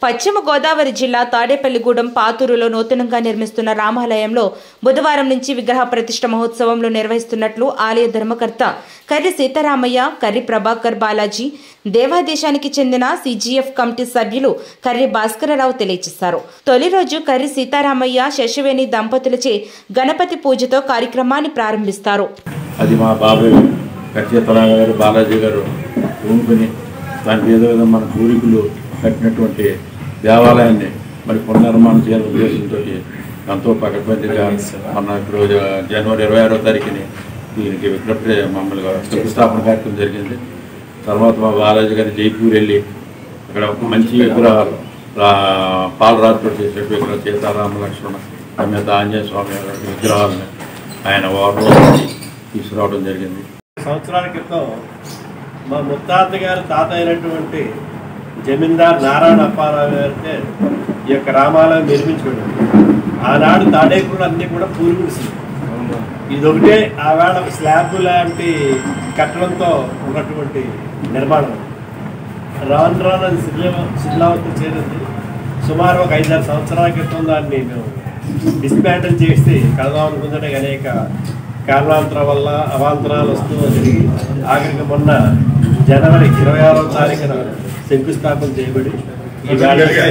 పశ్చిమ గోదావరి జిల్లా తాడేపల్లిగూడెం పాతూరులో నూతనంగా నిర్మిస్తున్న రామాలయంలో బుధవారం నుంచి విగ్రహ ప్రతిష్ఠ మహోత్సవంలో నిర్వహిస్తున్నట్లు ఆలయ ధర్మకర్త కర్రి సీతారామయ్య కర్రి ప్రభాకర్ బాలాజీ దేవాదేశానికి చెందిన సిజిఎఫ్ కమిటీ సభ్యులు కర్రి భాస్కరరావు తెలియజేశారు తొలి రోజు కర్రి సీతారామయ్య శశివేణి దంపతులచే గణపతి పూజతో కార్యక్రమాన్ని ప్రారంభిస్తారు అది మా బాబాయ్ కచ్చేతరామ గారు బాలాజీ గారు పూనుకుని దానికి ఏదో విధంగా మన పూర్వీకులు కట్టినటువంటి దేవాలయాన్ని మరి పునర్నిర్మాణం చేయాలని ఉద్దేశంతో ఎంతో పకడ్బందీగా మన ఇప్పుడు జనవరి ఇరవై ఆరో తారీఖుని దీనికి విగ్రహ మమ్మల్ని శంకుస్థాపన కార్యక్రమం జరిగింది తర్వాత మా బాలాజీ గారు జైపూర్ వెళ్ళి అక్కడ ఒక మంచి విగ్రహాలు రా- పాలరాజుతో చేసే విగ్రహం సీతారామ లక్ష్మణ సమేత ఆంజనేయ స్వామి గారి విగ్రహాలను ఆయన వారు తీసుకురావడం జరిగింది సంవత్సరాల క్రితం మా ముత్తాత గారి తాత అయినటువంటి జమీందార్ నారాయణ అప్పారావు గారితే ఈ యొక్క రామాలయం నిర్మించుకున్నాడు ఆనాడు తాడేకులు అన్నీ కూడా పూర్వీకులు ఇదొకటే ఆవేళ ఒక స్లాబ్ లాంటి కట్టడంతో ఉన్నటువంటి నిర్మాణం రాను రాను అది శిథిల శిథిలావతి చేరింది సుమారు ఒక ఐదారు సంవత్సరాల క్రితం దాన్ని మేము డిస్మాంటిల్ చేసి కడదాం అనుకుంటే అనేక కారణాంతరం వల్ల అవాంతరాలు వస్తూ జరిగి ఆఖరికి మొన్న జనవరి ఇరవై ఆరో తారీఖున శంకుస్థాపన చేయబడి ఈ వేళకి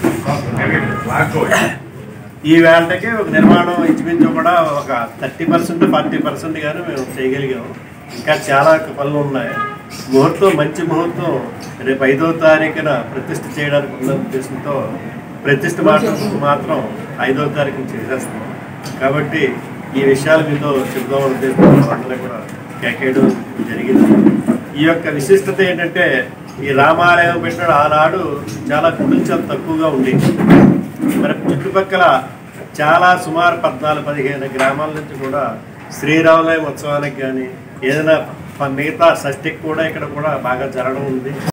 ఈ వేళకి ఒక నిర్మాణం ఇంచుమించు కూడా ఒక థర్టీ పర్సెంట్ ఫార్టీ పర్సెంట్ కానీ మేము చేయగలిగాము ఇంకా చాలా పనులు ఉన్నాయి ముహూర్తం మంచి ముహూర్తం రేపు ఐదో తారీఖున ప్రతిష్ఠ చేయడానికి ఉన్న ఉద్దేశంతో ప్రతిష్ఠ మాత్రం మాత్రం ఐదో తారీఖున చేసేస్తాం కాబట్టి ఈ విషయాలు మీతో చెబుదామని ఉద్దేశంతో వాటిని కూడా కేకేయడం జరిగింది ఈ యొక్క విశిష్టత ఏంటంటే ఈ రామాలయం పెట్టిన ఆనాడు చాలా గుడులు చాలా తక్కువగా ఉండేది మరి చుట్టుపక్కల చాలా సుమారు పద్నాలుగు పదిహేను గ్రామాల నుంచి కూడా శ్రీరామలయం ఉత్సవానికి కానీ ఏదైనా ప- మిగతా షష్ఠికి కూడా ఇక్కడ కూడా బాగా జరగడం ఉంది